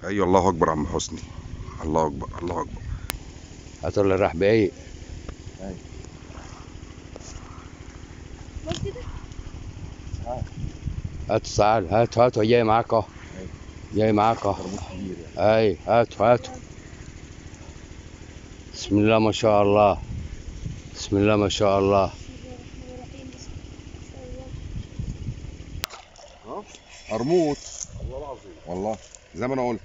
ايوه الله اكبر يا عم حسني الله اكبر الله اكبر هتقول لي راح بعيد بس كده هات تعال هات هات جاي معاك اهو جاي معاك اهو اي هات هات بسم الله ما شاء الله بسم الله ما شاء الله قرموط والله العظيم والله زي ما انا قلت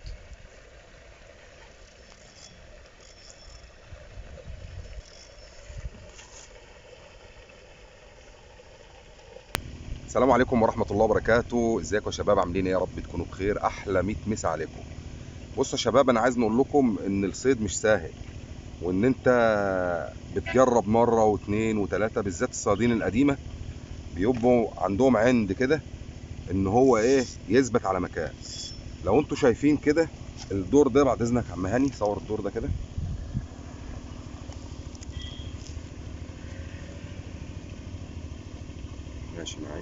السلام عليكم ورحمة الله وبركاته ازيكم يا شباب عاملين ايه يا رب تكونوا بخير احلى 100 مسا عليكم بصوا يا شباب انا عايز نقول لكم ان الصيد مش سهل وان انت بتجرب مرة واثنين وثلاثة بالذات الصيادين القديمة بيبقوا عندهم عند كده ان هو ايه يثبت على مكان لو انتوا شايفين كده الدور ده بعد اذنك يا عم هاني صور الدور ده كده ماشي معايا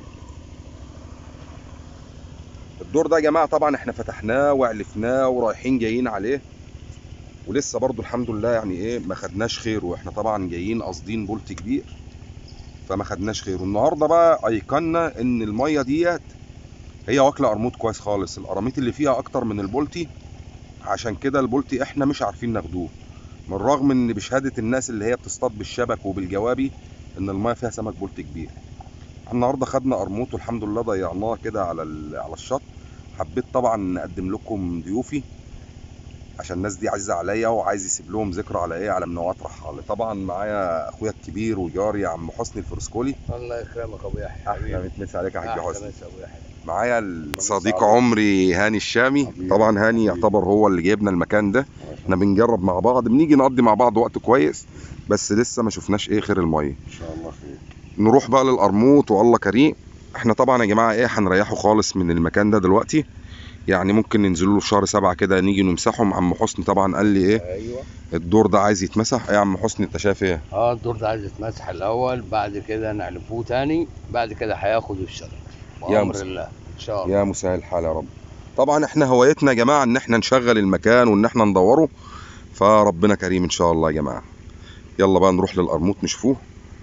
الدور ده يا جماعه طبعا احنا فتحناه وعلفناه ورايحين جايين عليه ولسه برضو الحمد لله يعني ايه ما خدناش خير واحنا طبعا جايين قاصدين بولت كبير فما خدناش خير والنهارده بقى ايقنا ان الميه ديت هي واكله قرموط كويس خالص القراميط اللي فيها اكتر من البولتي عشان كده البولتي احنا مش عارفين ناخدوه من رغم ان بشهاده الناس اللي هي بتصطاد بالشبك وبالجوابي ان الميه فيها سمك بولتي كبير النهارده خدنا قرموط والحمد لله ضيعناه كده على ال- على الشط حبيت طبعا نقدم لكم ضيوفي عشان الناس دي عزيزه عليا وعايز يسيب لهم ذكرى على ايه على منوعات رحاله طبعا معايا اخويا الكبير وجاري عم حسني الفرسكولي الله يكرمك ابو يحيى احلى متمس عليك يا حاج احلى حسني مسا ابو يحيى معايا الصديق عليك. عمري هاني الشامي حبيبي. طبعا هاني حبيبي. يعتبر هو اللي جايبنا المكان ده احنا بنجرب مع بعض بنيجي نقضي مع بعض وقت كويس بس لسه ما شفناش ايه خير الميه ان شاء الله خير نروح بقى للقرموط والله كريم احنا طبعا يا جماعه ايه هنريحه خالص من المكان ده دلوقتي يعني ممكن ننزلوا له في شهر سبعة كده نيجي نمسحهم عم حسني طبعا قال لي ايه ايوه الدور ده عايز يتمسح ايه يا عم حسني انت شايف ايه اه الدور ده عايز يتمسح الاول بعد كده نعلفوه تاني بعد كده هياخد الشرط يا بامر مسا. الله ان شاء الله يا مسهل الحال يا رب طبعا احنا هوايتنا يا جماعه ان احنا نشغل المكان وان احنا ندوره فربنا كريم ان شاء الله يا جماعه يلا بقى نروح للقرموط نشوفوه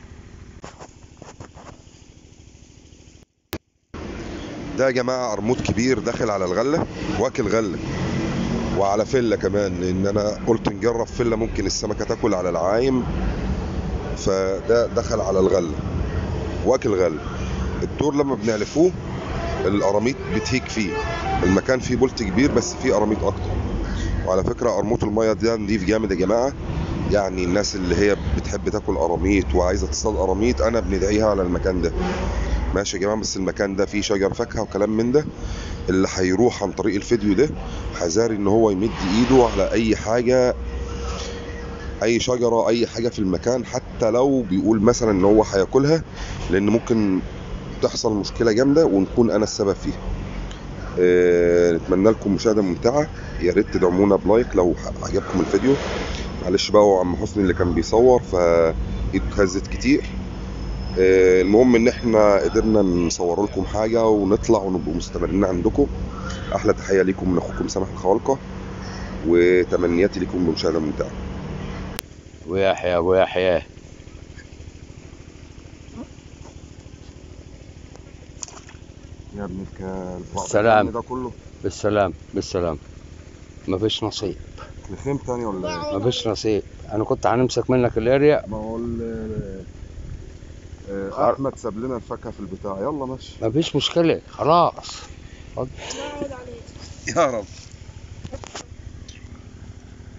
ده يا جماعه قرموط كبير داخل على الغله واكل غله وعلى فله كمان لان انا قلت نجرب فله ممكن السمكه تاكل على العايم فده دخل على الغله واكل غله الدور لما بنعلفوه القراميط بتهيك فيه المكان فيه بولت كبير بس فيه قراميط اكتر وعلى فكره قرموط الميه ده نضيف جامد يا جماعه يعني الناس اللي هي بتحب تاكل قراميط وعايزه تصطاد قراميط انا بندعيها على المكان ده ماشي يا جماعه بس المكان ده فيه شجر فاكهه وكلام من ده اللي هيروح عن طريق الفيديو ده حذاري ان هو يمد ايده على اي حاجه اي شجره اي حاجه في المكان حتى لو بيقول مثلا ان هو هياكلها لان ممكن تحصل مشكله جامده ونكون انا السبب فيها آه، نتمنى لكم مشاهده ممتعه يا ريت تدعمونا بلايك لو عجبكم الفيديو معلش بقى هو عم حسني اللي كان بيصور فايده اتهزت كتير آه، المهم ان احنا قدرنا نصور لكم حاجه ونطلع ونبقوا مستمرين عندكم احلى تحيه ليكم من اخوكم سامح الخوالقه وتمنياتي لكم بمشاهده ممتعه ابو يحيى ابو يحيى يا ابن الكلب سلام. ده كله بالسلام بالسلام مفيش نصيب لخيم تاني ولا ايه؟ مفيش نصيب انا كنت هنمسك منك الاريا ما هو ال- آه، احمد ساب لنا الفاكهه في البتاع يلا ماشي مفيش مشكله خلاص لا عود عليك يا رب